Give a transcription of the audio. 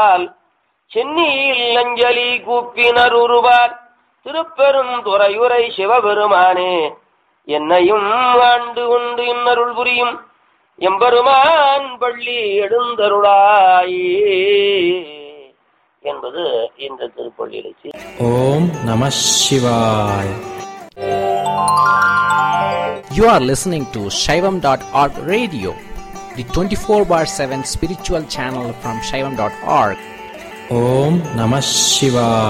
சென்னியில் அஞ்சலி கூப்பினர் உருவார் திருப்பெரும் துறையுரை சிவபெருமானே என்னையும் ஆண்டு கொண்டு இன்னருள் புரியும் எம்பெருமான் பள்ளி எழுந்தருளாயே என்பது இந்த திருப்பள்ளியில் ஓம் நம சிவாய் You are listening to Shaivam.org radio, the 24 bar 7 spiritual channel from Shaivam.org. ஓம் நம சிவாய்